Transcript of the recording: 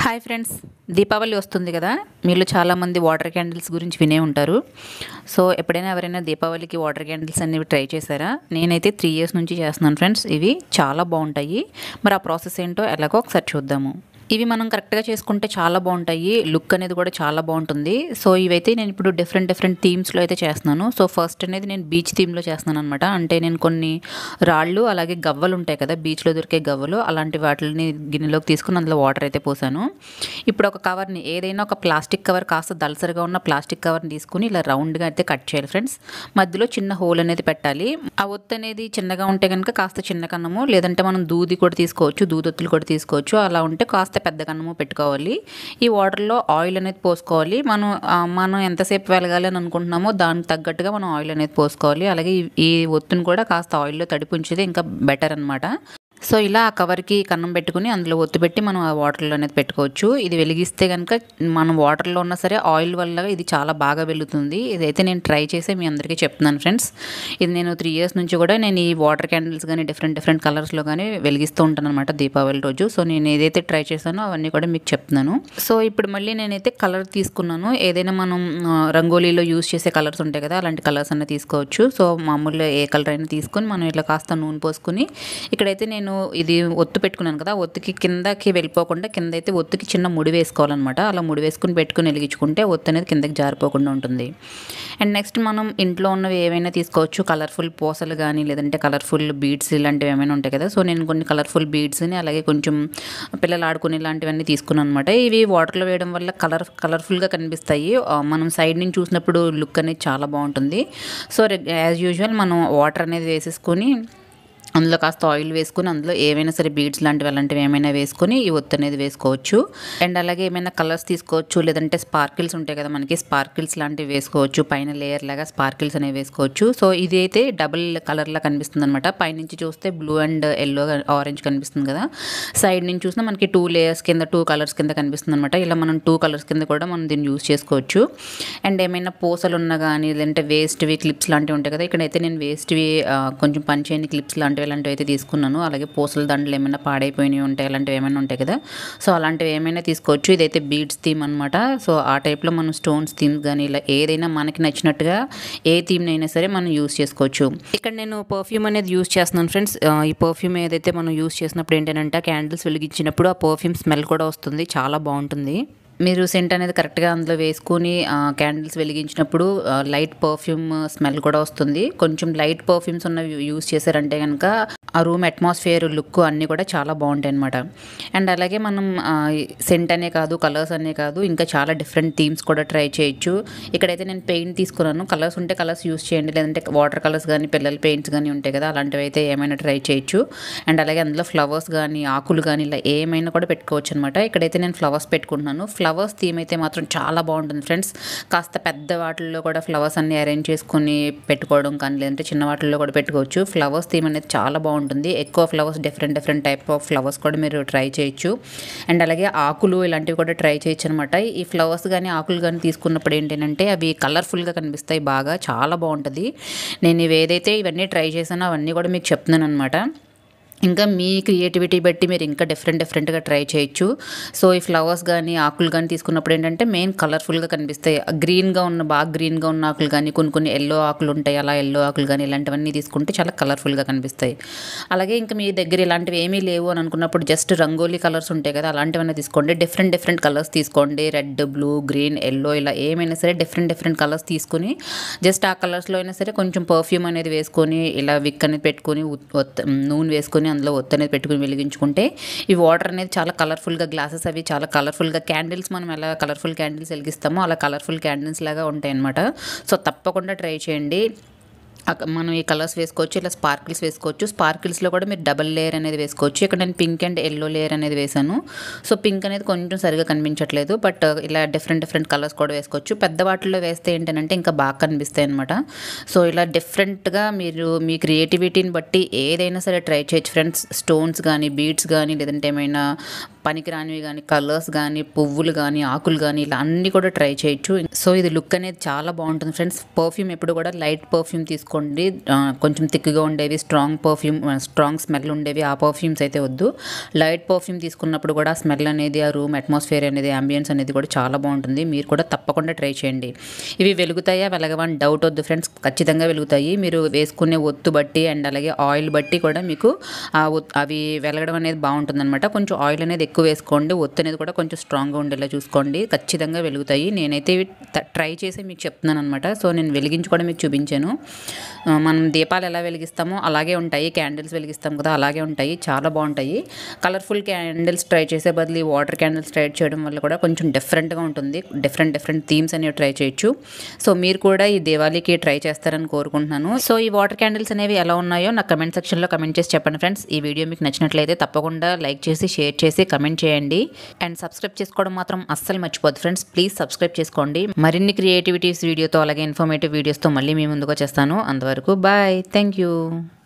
hi friends Deepavali వస్తుంది కదా మీలో చాలామంది వాటర్ క్యాండిల్స్ గురించి వినే ఉంటారు సో ఎప్పుడైనా ఎవరైనా దీపావళికి వాటర్ క్యాండిల్స్ అనేవి ట్రై చేశారా నేనైతే త్రీ ఇయర్స్ నుంచి చేస్తున్నాను ఫ్రెండ్స్ ఇవి చాలా బాగుంటాయి మరి ఆ ప్రాసెస్ ఏంటో ఎలాగో ఒకసారి చూద్దాము ఇవి మనం కరెక్ట్గా చేసుకుంటే చాలా బాగుంటాయి లుక్ అనేది కూడా చాలా బాగుంటుంది సో ఇవైతే నేను ఇప్పుడు డిఫరెంట్ డిఫరెంట్ థీమ్స్లో అయితే చేస్తున్నాను సో ఫస్ట్ అనేది నేను బీచ్ థీమ్లో చేస్తున్నాను అనమాట అంటే నేను కొన్ని రాళ్ళు అలాగే గవ్వలు ఉంటాయి కదా బీచ్లో దొరికే గవ్వలు అలాంటి వాటిని గిన్నెలోకి తీసుకుని అందులో వాటర్ అయితే పోసాను ఇప్పుడు ఒక కవర్ని ఏదైనా ఒక ప్లాస్టిక్ కవర్ కాస్త దలసరిగా ఉన్న ప్లాస్టిక్ కవర్ని తీసుకుని ఇలా రౌండ్గా అయితే కట్ చేయాలి ఫ్రెండ్స్ మధ్యలో చిన్న హోల్ అనేది పెట్టాలి ఆ ఒత్తు అనేది చిన్నగా ఉంటే కనుక కాస్త చిన్న కన్నము లేదంటే మనం దూది కూడా తీసుకోవచ్చు దూదొత్తులు కూడా తీసుకోవచ్చు అలా ఉంటే కాస్త పెద్ద కన్నము పెట్టుకోవాలి ఈ వాటర్లో ఆయిల్ అనేది పోసుకోవాలి మనం ఆ, మనం ఎంతసేపు వెలగాలి అని అనుకుంటున్నామో దానికి తగ్గట్టుగా మనం ఆయిల్ అనేది పోసుకోవాలి అలాగే ఈ- ఈ ఒత్తును కూడా కాస్త ఆయిల్లో తడిపి ఉంచితే ఇంకా బెటర్ అనమాట సో ఇలా ఆ కవర్కి కన్నం పెట్టుకుని అందులో ఒత్తు పెట్టి మనం ఆ వాటర్లో అనేది పెట్టుకోవచ్చు ఇది వెలిగిస్తే కనుక మనం వాటర్లో ఉన్నా సరే ఆయిల్ వల్ల ఇది చాలా బాగా వెలుగుతుంది ఇదైతే నేను ట్రై చేసి మీ అందరికీ చెప్తున్నాను ఫ్రెండ్స్ ఇది నేను త్రీ ఇయర్స్ నుంచి కూడా నేను ఈ వాటర్ క్యాండిల్స్ కానీ డిఫరెంట్ డిఫరెంట్ కలర్స్లో కానీ వెలిగిస్తూ ఉంటాను అనమాట దీపావళి రోజు సో నేను ఏదైతే ట్రై చేశానో అవన్నీ కూడా మీకు చెప్తున్నాను సో ఇప్పుడు మళ్ళీ నేనైతే కలర్ తీసుకున్నాను ఏదైనా మనం ఆ, రంగోలీలో యూస్ చేసే కలర్స్ ఉంటాయి కదా అలాంటి కలర్స్ అన్న తీసుకోవచ్చు సో మామూలుగా ఏ కలర్ అయినా తీసుకొని మనం ఇట్లా కాస్త నూనె పోసుకుని ఇక్కడైతే నేను ఇది ఒత్తు పెట్టుకున్నాను కదా ఒత్తుకి కిందకి వెళ్ళిపోకుండా కింద అయితే ఒత్తుకి చిన్న ముడి వేసుకోవాలన్నమాట అలా ముడి వేసుకుని పెట్టుకుని వెలిగించుకుంటే ఒత్తు అనేది కిందకి జారిపోకుండా ఉంటుంది అండ్ నెక్స్ట్ మనం ఇంట్లో ఉన్నవి ఏవైనా తీసుకోవచ్చు కలర్ఫుల్ పూసలు కానీ లేదంటే కలర్ఫుల్ బీడ్స్ ఇలాంటివి ఏమైనా ఉంటాయి కదా సో నేను కొన్ని కలర్ఫుల్ బీడ్స్ని అలాగే కొంచెం పిల్లలు ఆడుకునే ఇలాంటివన్నీ తీసుకున్నాను అనమాట ఇవి వాటర్లో వేయడం వల్ల కలర్ కలర్ఫుల్గా కనిపిస్తాయి ఆ, మనం సైడ్ నుంచి చూసినప్పుడు లుక్ అనేది చాలా బాగుంటుంది సో యాజ్ యూజువల్ మనం వాటర్ అనేది వేసేసుకొని అందులో కాస్త ఆయిల్ వేసుకుని అందులో ఏవైనా సరే బీడ్స్ లాంటివి అలాంటివి ఏమైనా వేసుకొని ఈ ఒత్తు అనేది వేసుకోవచ్చు అండ్ అలాగే ఏమైనా కలర్స్ తీసుకోవచ్చు లేదంటే స్పార్కిల్స్ ఉంటాయి కదా మనకి స్పార్కిల్స్ లాంటివి వేసుకోవచ్చు పైన లేయర్ లాగా స్పార్కిల్స్ అనేవి వేసుకోవచ్చు సో ఇది అయితే డబుల్ కలర్లా కనిపిస్తుంది అనమాట పైనుంచి చూస్తే బ్లూ అండ్ ఎల్లో ఆరెంజ్ కనిపిస్తుంది కదా సైడ్ నుంచి చూసినా మనకి టూ లేయర్స్ కింద టూ కలర్స్ కింద కనిపిస్తుంది అనమాట ఇలా మనం టూ కలర్స్ కింద కూడా మనం దీన్ని యూస్ చేసుకోవచ్చు అండ్ ఏమైనా పూసలు ఉన్నా కానీ లేదంటే వేస్ట్వి క్లిప్స్ లాంటివి ఉంటాయి కదా ఇక్కడైతే నేను వేస్ట్వి ఆ, కొంచెం పనిచేయని క్లిప్స్ లాంటివి ఇలాంటివి అయితే తీసుకున్నాను అలాగే పూసల దండలు ఏమైనా పాడైపోయినవి ఉంటాయి అలాంటివి ఏమైనా ఉంటాయి కదా సో అలాంటివి ఏమైనా తీసుకోవచ్చు ఇదైతే బీడ్స్ థీమ్ అనమాట సో ఆ టైప్లో మనం స్టోన్స్ థీమ్ కానీ ఇలా ఏదైనా మనకి నచ్చినట్టుగా ఏ థీమ్ అయినా సరే మనం యూస్ చేసుకోవచ్చు ఇక్కడ నేను పర్ఫ్యూమ్ అనేది యూస్ చేస్తున్నాను ఫ్రెండ్స్ ఈ పర్ఫ్యూమ్ ఏదైతే మనం యూస్ చేసినప్పుడు ఏంటంటే క్యాండిల్స్ వెలిగించినప్పుడు ఆ పర్ఫ్యూమ్ స్మెల్ కూడా వస్తుంది చాలా బాగుంటుంది మీరు సెంట్ అనేది కరెక్ట్గా అందులో వేసుకొని క్యాండిల్స్ వెలిగించినప్పుడు ఆ, లైట్ పర్ఫ్యూమ్ స్మెల్ కూడా వస్తుంది కొంచెం లైట్ పర్ఫ్యూమ్స్ ఉన్నవి యూస్ చేశారంటే కనుక ఆ రూమ్ అట్మాస్ఫియర్ లుక్ అన్నీ కూడా చాలా బాగుంటాయి అనమాట అండ్ అలాగే మనం సెంట్ అనే కాదు కలర్స్ అనే కాదు ఇంకా చాలా డిఫరెంట్ థీమ్స్ కూడా ట్రై చేయొచ్చు ఇక్కడైతే నేను పెయింట్ తీసుకున్నాను కలర్స్ ఉంటే కలర్స్ యూస్ చేయండి లేదంటే వాటర్ కలర్స్ కానీ పిల్లల పెయింట్స్ కానీ ఉంటాయి కదా అలాంటివి అయితే ఏమైనా ట్రై చేయొచ్చు అండ్ అలాగే అందులో ఫ్లవర్స్ కానీ ఆకులు కానీ ఇలా ఏమైనా కూడా పెట్టుకోవచ్చు అనమాట ఇక్కడైతే నేను ఫ్లవర్స్ పెట్టుకుంటున్నాను ఫ్లవర్స్ థీమ్ అయితే మాత్రం చాలా బాగుంటుంది ఫ్రెండ్స్ కాస్త పెద్ద వాటిల్లో కూడా ఫ్లవర్స్ అన్ని అరేంజ్ చేసుకుని పెట్టుకోవడం కానీ లేదంటే చిన్న వాటిల్లో కూడా పెట్టుకోవచ్చు ఫ్లవర్స్ థీమ్ అనేది చాలా బాగుంటుంది ఎక్కువ flowers different different type of flowers కూడా మీరు ట్రై చేయొచ్చు అండ్ అలాగే ఆకులు ఇలాంటివి కూడా ట్రై చేయొచ్చు అనమాట ఈ ఫ్లవర్స్ కానీ ఆకులు కానీ తీసుకున్నప్పుడు ఏంటంటే అవి కలర్ఫుల్గా కనిపిస్తాయి బాగా చాలా బాగుంటుంది నేను ఇవి ఏదైతే ఇవన్నీ ట్రై చేశానో అవన్నీ కూడా మీకు చెప్తున్నాను అనమాట ఇంకా మీ క్రియేటివిటీ బట్టి మీరు ఇంకా డిఫరెంట్ డిఫరెంట్గా ట్రై చేయొచ్చు సో ఈ ఫ్లవర్స్ కానీ ఆకులు కానీ తీసుకున్నప్పుడు ఏంటంటే మెయిన్ కలర్ఫుల్గా కనిపిస్తాయి గ్రీన్గా ఉన్న బాగా గ్రీన్గా ఉన్న ఆకులు కానీ కొన్ని కొన్ని ఎల్లో ఆకులు ఉంటాయి అలా ఎల్లో ఆకులు కానీ ఇలాంటివన్నీ తీసుకుంటే చాలా కలర్ఫుల్గా కనిపిస్తాయి అలాగే ఇంకా మీ దగ్గర ఇలాంటివి ఏమీ లేవు అని అనుకున్నప్పుడు జస్ట్ రంగోలీ కలర్స్ ఉంటాయి కదా అలాంటివన్నీ తీసుకోండి డిఫరెంట్ డిఫరెంట్ కలర్స్ తీసుకోండి రెడ్ బ్లూ గ్రీన్ ఎల్లో ఇలా ఏమైనా సరే డిఫరెంట్ డిఫరెంట్ కలర్స్ తీసుకుని జస్ట్ ఆ కలర్స్లో అయినా సరే కొంచెం పర్ఫ్యూమ్ అనేది వేసుకొని ఇలా విక్ అనేది పెట్టుకొని ఉత్- ఒత్- నూనె వేసుకొని అందులో ఒత్తు అనేది పెట్టుకుని వెలిగించుకుంటే ఈ వాటర్ అనేది చాలా కలర్ఫుల్గా గ్లాసెస్ అవి చాలా కలర్ఫుల్గా క్యాండిల్స్ మనం ఎలా కలర్ఫుల్ క్యాండిల్స్ వెలిగిస్తామో అలా కలర్ఫుల్ క్యాండిల్స్ లాగా ఉంటాయి అనమాట సో తప్పకుండా ట్రై చేయండి అక- మనం ఈ కలర్స్ వేసుకోవచ్చు ఇలా స్పార్కిల్స్ వేసుకోవచ్చు స్పార్కిల్స్లో కూడా మీరు డబల్ లేయర్ అనేది వేసుకోవచ్చు ఇక్కడ నేను పింక్ అండ్ ఎల్లో లేయర్ అనేది వేసాను సో పింక్ అనేది కొంచెం సరిగా కనిపించట్లేదు బట్ ఇలా డిఫరెంట్ డిఫరెంట్ కలర్స్ కూడా వేసుకోవచ్చు పెద్ద వాటిల్లో వేస్తే ఏంటంటే ఇంకా బాగా కనిపిస్తాయి అనమాట సో ఇలా డిఫరెంట్గా మీరు మీ క్రియేటివిటీని బట్టి ఏదైనా సరే ట్రై చేయొచ్చు ఫ్రెండ్స్ స్టోన్స్ కానీ బీడ్స్ కానీ లేదంటే ఏమైనా పనికిరానివి కానీ కలర్స్ కానీ పువ్వులు కానీ ఆకులు కానీ ఇలా అన్నీ కూడా ట్రై చేయొచ్చు సో ఇది లుక్ అనేది చాలా బాగుంటుంది ఫ్రెండ్స్ పర్ఫ్యూమ్ ఎప్పుడు కూడా లైట్ పర్ఫ్యూమ్ తీసుకోండి ఆ, కొంచెం థిక్గా ఉండేవి స్ట్రాంగ్ పర్ఫ్యూమ్ స్ట్రాంగ్ స్మెల్ ఉండేవి ఆ పర్ఫ్యూమ్స్ అయితే వద్దు లైట్ పర్ఫ్యూమ్ తీసుకున్నప్పుడు కూడా స్మెల్ అనేది ఆ రూమ్ అట్మాస్ఫియర్ అనేది అంబియన్స్ అనేది కూడా చాలా బాగుంటుంది మీరు కూడా తప్పకుండా ట్రై చేయండి ఇవి వెలుగుతాయా వెలగవని డౌట్ వద్దు ఫ్రెండ్స్ ఖచ్చితంగా వెలుగుతాయి మీరు వేసుకునే ఒత్తు బట్టి అండ్ అలాగే ఆయిల్ బట్టి కూడా మీకు ఆ ఒత్- అవి వెలగడం అనేది బాగుంటుంది అనమాట కొంచెం ఆయిల్ అనేది ఎక్కువ వేసుకోండి ఒత్తు అనేది కూడా కొంచెం స్ట్రాంగ్గా ఉండేలా చూసుకోండి ఖచ్చితంగా వెలుగుతాయి నేనైతే ఇవి త- ట్రై చేసి మీకు చెప్తున్నాను అనమాట సో నేను వెలిగించి కూడా మీకు చూపించాను ఆ, మనం దీపాలు ఎలా వెలిగిస్తామో అలాగే ఉంటాయి క్యాండిల్స్ వెలిగిస్తాం కదా అలాగే ఉంటాయి చాలా బాగుంటాయి కలర్ఫుల్ క్యాండిల్స్ ట్రై చేసే బదులు ఈ వాటర్ క్యాండిల్స్ ట్రై చేయడం వల్ల కూడా కొంచెం డిఫరెంట్గా ఉంటుంది డిఫరెంట్ డిఫరెంట్ థీమ్స్ అనేవి ట్రై చేయొచ్చు సో మీరు కూడా ఈ దివాళీకి ట్రై చేస్తారని కోరుకుంటున్నాను సో ఈ వాటర్ క్యాండిల్స్ అనేవి ఎలా ఉన్నాయో నాకు కమెంట్ సెక్షన్లో కమెంట్ చేసి చెప్పండి ఫ్రెండ్స్ ఈ వీడియో మీకు నచ్చినట్లయితే తప్పకుండా లైక్ చేసి షేర్ చేసి కమెంట్ చేయండి అండ్ సబ్స్క్రైబ్ చేసుకోవడం మాత్రం అస్సలు మర్చిపోద్దు ఫ్రెండ్స్ ప్లీజ్ సబ్స్క్రైబ్ చేసుకోండి మరిన్ని క్రియేటివిటీస్ వీడియోతో అలాగే ఇన్ఫర్మేటివ్ వీడియోస్తో మళ్ళీ మీ ముందుకు వచ్చేస్తాను అంతవరకు బాయ్ థ్యాంక్ యూ